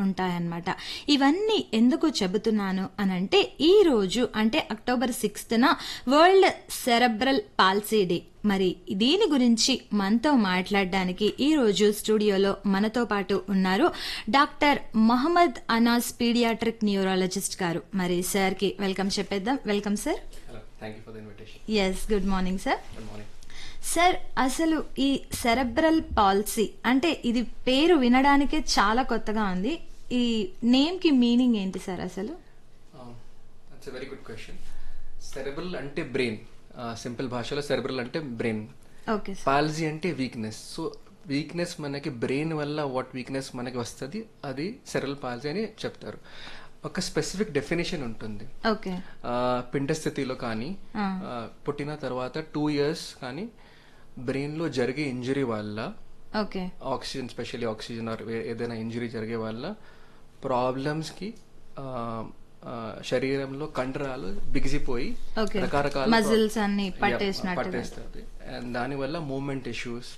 ఉంటాయన్నమాట ఇవన్నీ ఎందుకు చెబుతున్నాను అనంటే ఈ రోజు అంటే అక్టోబర్ సిక్స్త్న వరల్డ్ సెరబ్రల్ పాల్సీ డే మరి దీని గురించి మనతో మాట్లాడడానికి ఈ రోజు స్టూడియోలో మనతో పాటు ఉన్నారు doctor Mohammad Anas paediatric neurologist గారు మరి సార్ కి వెల్కమ్ చెప్పేద్దాం welcome sir hello thank you for the invitation yes good morning sir good morning sir అసలు ఈ సెరబ్రల్ పాలసీ అంటే ఇది పేరు వినడానికే చాలా కొత్తగా ఉంది ఈ నేమ్ కి మీనింగ్ ఏంటి సార్ అసలు that's a very good question cerebral అంటే బ్రెయిన్ సింపుల్ భాషలో సెరెబ్రల్ అంటే బ్రెయిన్ ఓకే సార్ పాలజీ అంటే వీక్నెస్ సో వీక్నెస్ మనకి బ్రెయిన్ వల్ల వాట్ వీక్నెస్ మనకి వస్తుంది అది సెరల్ పాలజీ అని చెప్తారు ఒక స్పెసిఫిక్ డెఫినేషన్ ఉంటుంది ఓకే ఆ, పిండ స్థితిలో కానీ ఆ, పుట్టిన తర్వాత టూ ఇయర్స్ కానీ బ్రెయిన్ లో జరిగే ఇంజరీ వల్ల okay oxygen specially oxygen or ఏదైనా ఇంజరీ జరిగే వల్ల ప్రాబ్లమ్స్ కి ఆ, ఆ, శరీరంలో కండరాలు బిగిసిపోయి Okay. రకరకాల Muscles అన్ని Yeah, పట్టేసినట్టుగా. పట్టేస్తుంది అండ్ దానివల్ల మూమెంట్ ఇష్యూస్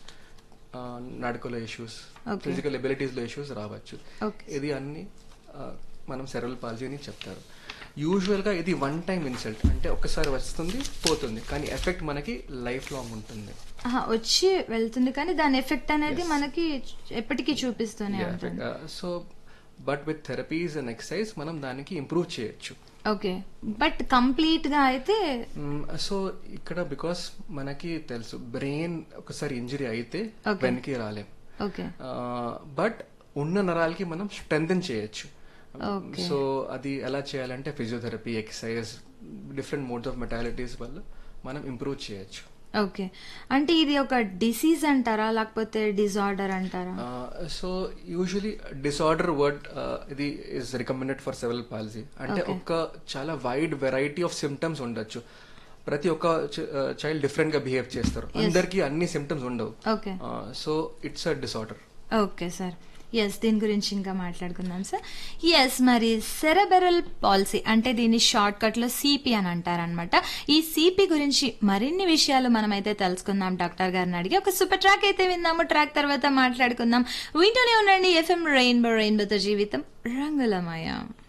నడకలో ఇష్యూస్ Okay. ఫిజికల్ ఎబిలిటీస్ లో ఇష్యూస్ రావచ్చు Okay. ఇది అన్ని ఆ, మనం సెరల్ పాలసీ అని చెప్తారు యూజువల్ గా ఇది వన్ టైం ఇన్సల్ట్ అంటే ఒక్కసారి వస్తుంది పోతుంది కానీ ఎఫెక్ట్ మనకి లైఫ్ లాంగ్ ఉంటుంది ఆహా, వచ్చి వెళ్తుంది కానీ దాని ఎఫెక్ట్ అనేది మనకి ఎప్పటికీ చూపిస్తూనే ఉంటుంది so but with therapies and exercise మనం దానికి ఇంప్రూవ్ చేయొచ్చు ఓకే బట్ కంప్లీట్ గా అయితే సో ఇక్కడ బికాస్ మనకి తెలుసు బ్రెయిన్ ఒకసారి ఇంజరీ అయితే Okay. వెనక్కి రాలేం ఓకే బట్ ఉన్న నరాలకి మనం స్ట్రెంగ్ చేయొచ్చు Okay. సో అది ఎలా చేయాలంటే physiotherapy exercise different modes of modalities వల్ల మనం ఇంప్రూవ్ చేయొచ్చు ఓకే అంటే ఇది ఒక డిసీజ్ అంటారా లేకపోతే డిజార్డర్ అంటారా సో యూజువలీ డిసార్డర్ వర్డ్ ఇది is recommended for cerebral palsy అంటే Okay. ఒక చాలా వైడ్ వెరైటీ ఆఫ్ సిమ్టమ్స్ ఉండొచ్చు ప్రతి ఒక్క చైల్డ్ డిఫరెంట్ గా బిహేవ్ చేస్తారు అందరికి అన్ని సిమ్టమ్స్ ఉండవు okay so it's a disorder okay sir yes దీని గురించి ఇంకా మాట్లాడుకుందాం సార్ ఎస్ మరి సెరబెరల్ పాలసీ అంటే దీన్ని షార్ట్ కట్ లో సిపి అని అంటారనమాట ఈ సిపి గురించి మరిన్ని విషయాలు మనమైతే తెలుసుకుందాం డాక్టర్ గారిని అడిగి ఒక సూపర్ ట్రాక్ అయితే విందాము ట్రాక్ తర్వాత మాట్లాడుకుందాం వింటూనే ఉండండి ఎఫ్ఎం రెయిన్బో రెయిన్బోతో జీవితం రంగులమయం